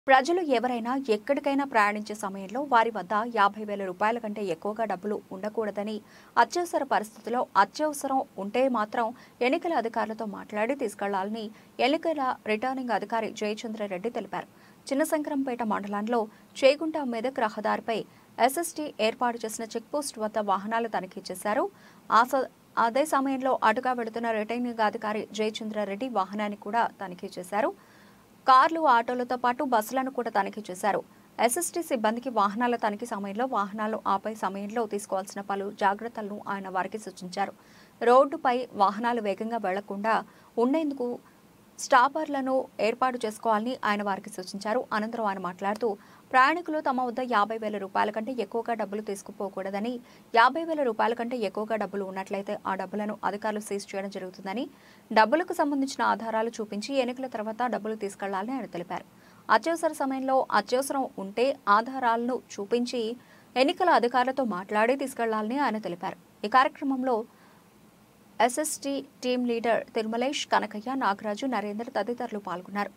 ప్రజలు ఎవరైనా ఎక్కడికైనా ప్రయాణించే సమయంలో వారి వద్ద యాభై వేల రూపాయల కంటే ఎక్కువగా డబ్బులు ఉండకూడదని అత్యవసర పరిస్థితుల్లో అత్యవసరం ఉంటే మాత్రం ఎన్నికల అధికారులతో మాట్లాడి తీసుకెళ్లాలని ఎన్నికల రిటర్నింగ్ అధికారి జయచంద్రారెడ్డి తెలిపారు చిన్నశంకరంపేట మండలంలో చేగుంట మెదక్ రహదారిపై ఎస్ఎస్టీ ఏర్పాటు చేసిన చెక్పోస్ట్ వద్ద వాహనాలు తనిఖీ చేశారు ఆ స- అదే సమయంలో అటుగా వెళుతున్న రిటర్నింగ్ అధికారి జయచంద్రారెడ్డి వాహనాన్ని కూడా తనిఖీ చేశారు కార్లు ఆటోలతో పాటు బస్సులను కూడా తనిఖీ చేశారు ఎస్ఎస్టీ సిబ్బందికి వాహనాల తనిఖీ సమయంలో వాహనాలు ఆపై సమయంలో తీసుకోవాల్సిన పలు జాగ్రత్తలను ఆయన వారికి సూచించారు రోడ్డుపై వాహనాలు వేగంగా వెళ్లకుండా ఉండేందుకు స్టాపర్లను ఏర్పాటు చేసుకోవాలని ఆయన వారికి సూచించారు అనంతరం ఆయన మాట్లాడుతూ ప్రయాణికులు తమ వద్ద యాభై వేల రూపాయల కంటే ఎక్కువగా డబ్బులు తీసుకుపోకూడదని యాభై వేల రూపాయల కంటే ఎక్కువగా డబ్బులు ఉన్నట్లయితే ఆ డబ్బులను అధికారులు సీజ్ చేయడం జరుగుతుందని డబ్బులకు సంబంధించిన ఆధారాలు చూపించి ఎన్నికల తర్వాత డబ్బులు తీసుకెళ్లాలని ఆయన తెలిపారు అత్యవసర సమయంలో అత్యవసరం ఉంటే ఆధారాలను చూపించి ఎన్నికల అధికారులతో మాట్లాడి తీసుకెళ్లాలని ఆయన తెలిపారు ఈ కార్యక్రమంలో SST team leader Tirumalesh Kanakaiah Nagaraju Narender తదితరులు పాల్గొన్నారు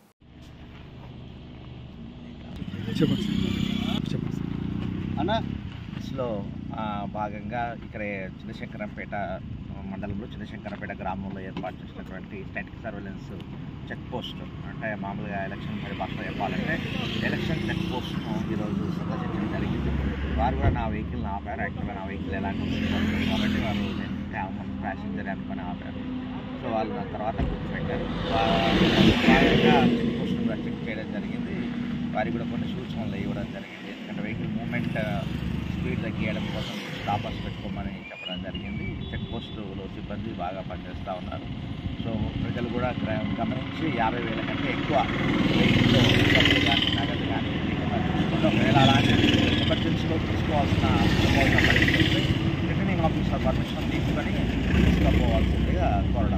చెప్పండి సార్ చెప్పండి సార్ అన్న లో ఆ, భాగంగా ఇక్కడ చిన్నశంకరంపేట మండలంలో చిన్నశంకరంపేట గ్రామంలో ఏర్పాటు చేసినటువంటి స్టాటిక్ సర్వేలెన్స్ చెక్ పోస్ట్ అంటే మామూలుగా ఎలక్షన్ మరి భాషలో చెప్పాలంటే ఎలక్షన్ చెక్ పోస్ట్ను ఈరోజు సందర్శించడం జరిగింది వారు కూడా నా వెహికల్ని ఆపారు యాక్చువల్గా నా వెహికల్ ఎలాంటి ఉంటుంది కాబట్టి వారు నేను ప్యాసింజర్ అనుకొని ఆపారు సో వాళ్ళు నా తర్వాత గుర్తుపెట్టారు భాగంగా చెక్ పోస్ట్ కూడా చెక్ చేయడం జరిగింది వారికి కూడా కొన్ని సూచనలు ఇవ్వడం జరిగింది ఎందుకంటే వెహికల్ మూమెంట్ స్పీడ్ తగ్గియడం కోసం స్టాపర్స్ పెట్టుకోమని చెప్పడం జరిగింది చెక్ పోస్టులో సిబ్బంది బాగా పనిచేస్తూ ఉన్నారు సో ప్రజలు కూడా గ్ర- గమనించి యాభై వేల కంటే ఎక్కువ వెహికల్లో డబ్బులు కానీ నగదు కానీ లేకుండా చూసుకుంటే ఒకవేళ అలాంటి ఎమర్జెన్సీలో తీసుకోవాల్సిన తీసుకోవాల్సిన పరిస్థితి రిటర్నింగ్ ఆఫీసర్ పర్మిషన్ తీసుకొని తీసుకోపోవాల్సిందిగా కోరడం